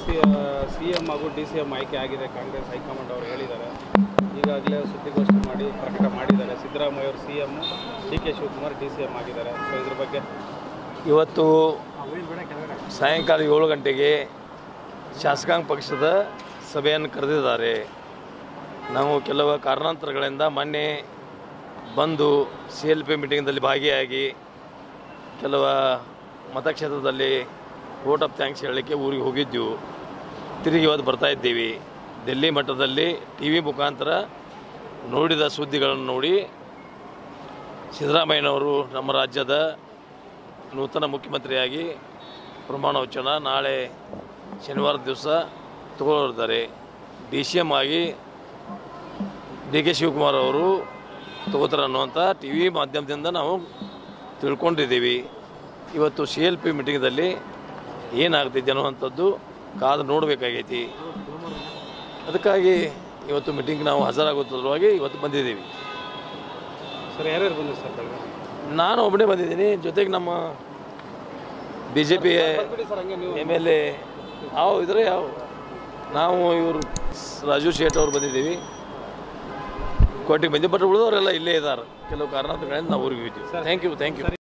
C C M ಹಾಗೂ D C M ಆಯ್ಕೆ ಆಗಿದೆ ಕಾಂಗ್ರೆಸ್ ಹೈಕಮಾಂಡ್ ಅವರು ಹೇಳಿದ್ದಾರೆ ಈಗಾಗಲೇ ಸುದ್ದಿಗೋಷ್ಠಿ ಮಾಡಿ ಪ್ರಕಟ ಮಾಡಿದ್ದಾರೆ ಸಿದ್ದರಾಮಯ್ಯ ಅವರು C M D K Shivakumar D C M ಆಗಿದ್ದಾರೆ ಸೊ ಇದ್ರ ಬಗ್ಗೆ ಇವತ್ತು ಸಾಯಂಕಾಲ ಏಳು ಗಂಟೆಗೆ ಶಾಸಕಾಂಗ ಪಕ್ಷದ ಸಭೆಯನ್ನು ಕರೆದಿದ್ದಾರೆ ನಾವು ಕೆಲವು ಕಾರಣಾಂತರಗಳಿಂದ ಮೊನ್ನೆ ಬಂದು ಸಿ ಎಲ್ ಪಿ ಮೀಟಿಂಗ್ದಲ್ಲಿ ಭಾಗಿಯಾಗಿ ಕೆಲವು ಮತಕ್ಷೇತ್ರದಲ್ಲಿ ವೋಟ್ ಆಫ್ ಥ್ಯಾಂಕ್ಸ್ ಹೇಳಲಿಕ್ಕೆ ಊರಿಗೆ ಹೋಗಿದ್ದೆವು ತಿರುಗಿ ಇವತ್ತು ಬರ್ತಾ ಇದ್ದೀವಿ ಡೆಲ್ಲಿ ಮಟ್ಟದಲ್ಲಿ ಟಿ ವಿ ಮುಖಾಂತರ ನೋಡಿದ ಸುದ್ದಿಗಳನ್ನು ನೋಡಿ ಸಿದ್ದರಾಮಯ್ಯನವರು ನಮ್ಮ ರಾಜ್ಯದ ನೂತನ ಮುಖ್ಯಮಂತ್ರಿಯಾಗಿ ಪ್ರಮಾಣ ವಚನ ನಾಳೆ ಶನಿವಾರ ದಿವಸ ತಗೊಳ್ಳಿದ್ದಾರೆ ಡಿ ಸಿ ಎಮ್ ಆಗಿ ಡಿ ಕೆ ಶಿವಕುಮಾರ್ ಅವರು ತಗೋತಾರೆ ಅನ್ನುವಂಥ ಟಿ ವಿ ಮಾಧ್ಯಮದಿಂದ ನಾವು ತಿಳ್ಕೊಂಡಿದ್ದೀವಿ ಇವತ್ತು ಸಿ ಎಲ್ ಪಿ ಮೀಟಿಂಗ್ದಲ್ಲಿ ಏನಾಗ್ತೈತೆ ಅನ್ನುವಂಥದ್ದು ಕಾದು ನೋಡಬೇಕಾಗೈತಿ ಅದಕ್ಕಾಗಿ ಇವತ್ತು ಮೀಟಿಂಗ್ ನಾವು ಹಾಜರಾಗೋ ಸಲುವಾಗಿ ಇವತ್ತು ಬಂದಿದ್ದೀವಿ ಸರ್ ಯಾರ್ಯಾರು ಬಂದಿದೆ ಸರ್ ಬೆಳಗ್ಗೆ ನಾನು ಒಬ್ಬನೇ ಬಂದಿದ್ದೀನಿ ಜೊತೆಗೆ ನಮ್ಮ ಬಿ ಜೆ ಪಿ ಬಿಡಿ ಸರ್ ಹಂಗೆ ನೀವು ಎಮ್ ಎಲ್ ಎ ಯಾವ ಇದ್ರೆ ಯಾವ ನಾವು ಇವರು ರಾಜು ಶೇಟ್ ಅವ್ರು ಬಂದಿದ್ದೀವಿ ಕೋಟಿಗೆ ಬಂದು ಬಟ್ ಉಳಿದವರೆಲ್ಲ ಇಲ್ಲೇ ಇದ್ದಾರೆ ಕೆಲವು ಕಾರಣಾಂತರಗಳಿಂದ ನಾವು ಊರಿಗೆ ಹೋಗ್ತೀವಿ ಥ್ಯಾಂಕ್ ಯು ಥ್ಯಾಂಕ್ ಯು